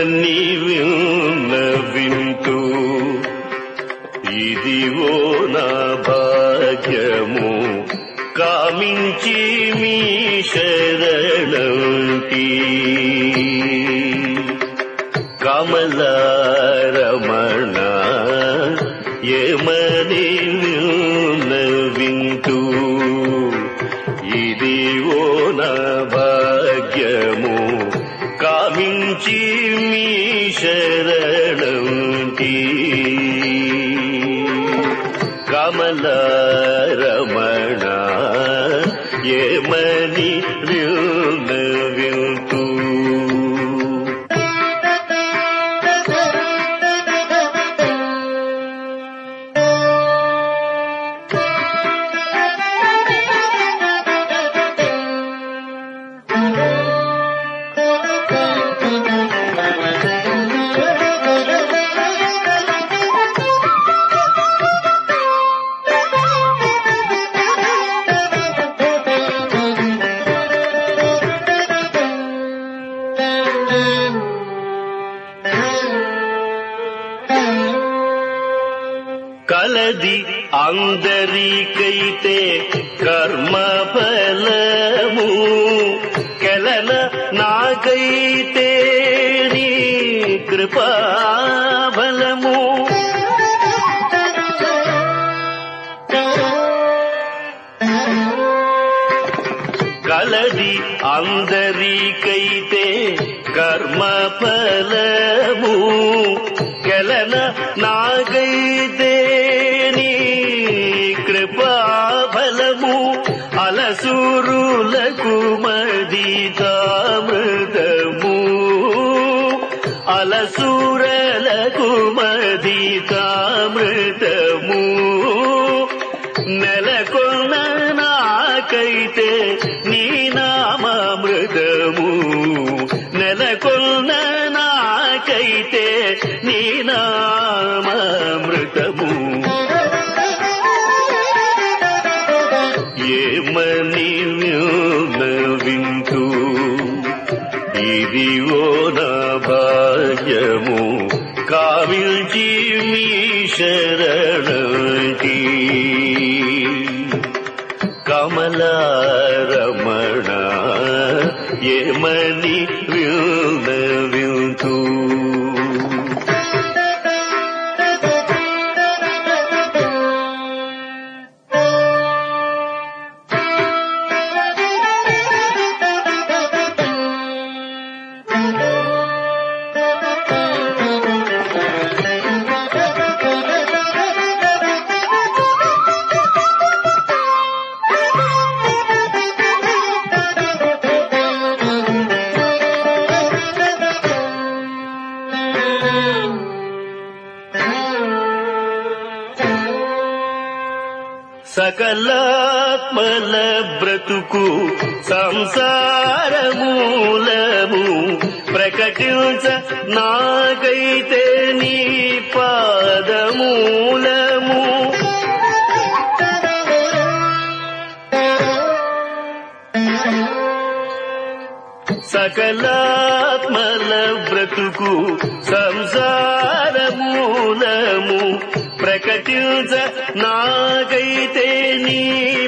ఏమని విన్నవింతు ఇదివో నా భాగ్యము కామించి మీ శరణంటి కమలారమణ ఏమని వింటూ ఇదివో నా భాగ్యము కామించి మీ శరణంటి కమలారమణ ఏమని వింటూ కలది అందరికైతే కర్మ ఫలము కెలన నాకైతే నీ కృపాబలము కలది అందరికైతే కర్మ ఫలము కెలన నాగైతే నీ కృపాఫలము అలసూరులకు మదితామృతము అలసూరలకు మదితామృతము నెలకొన్న నాకైతే నీ నామామృతము నెలకొన్న నాకైతే నీ నామామృతము ఏమని వింటూ ఇదివో నా భాగ్యము కావిల్చి మీ శరణి కమలారమణ ఏమని వింటూ సకలాత్మల బ్రతుకు సంసారమూలము ప్రకటించ నాకైతే నీ పాదమూలము సకలాత్మల బ్రతుకు సంసారమూలము ప్రకటించ నాకైతే నీ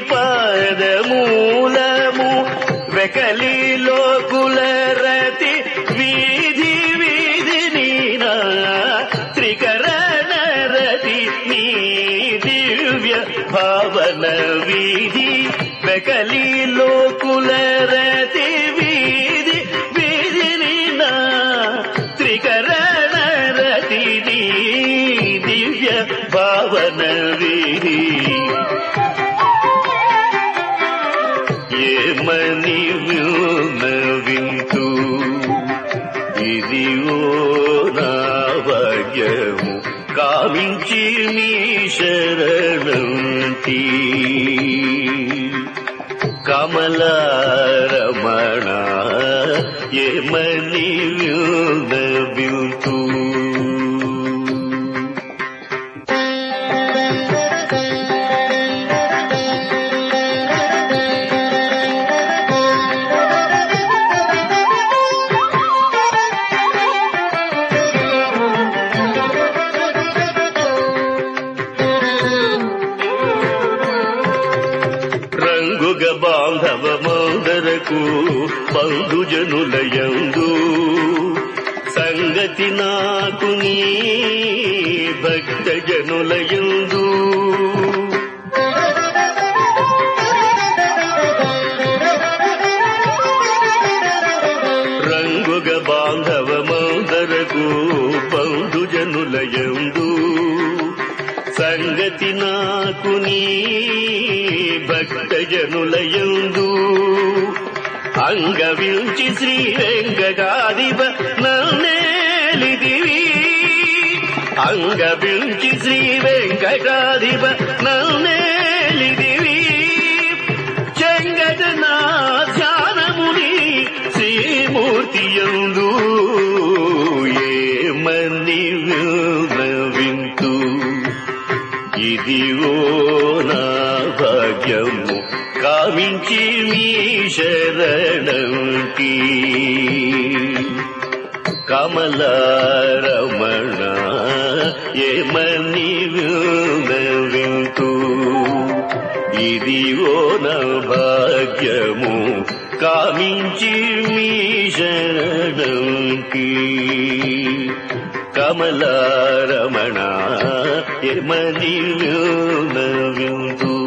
పాదమూలము వెకలి లోకుల రతి వీధి వీధి నీనా త్రికరణ రతి నీ దివ్య భావన వీధి వెకలి లోకుల రతి వీధి వీధి నీనా త్రికరణ రతి నీ దివ్య భావన వీధి ఏమని వింటూ ఇది ఓ నా భాగ్యము కావించి నీ శరణంటి కమలారమణ ఏమని వింటూ రంగుగ బాంధవ మందరకు బంధుజనులయందు సంగతి నాకు నీ భక్త జనులయందు రంగుగ బాంధవ మందరకు బంధుజనులయందు సంగతి నాకు నీ భక్త జనులయందు అంగవించి శ్రీ వెంకటాదివ నన్నేలిదివి అంగవించి శ్రీ వెంకటాదివ నన్నేలిదివి చెంగట నా ధ్యానముని శ్రీమూర్తియందు ఏమని వింతు ఇదిగో నా భాగ్యము కామించి మీ శరణంకి కమలారమణ ఏమని వింతు ఇదిగో నా భాగ్యము కామించి మీ శరణంకి కమలారమణ ఎమని విందు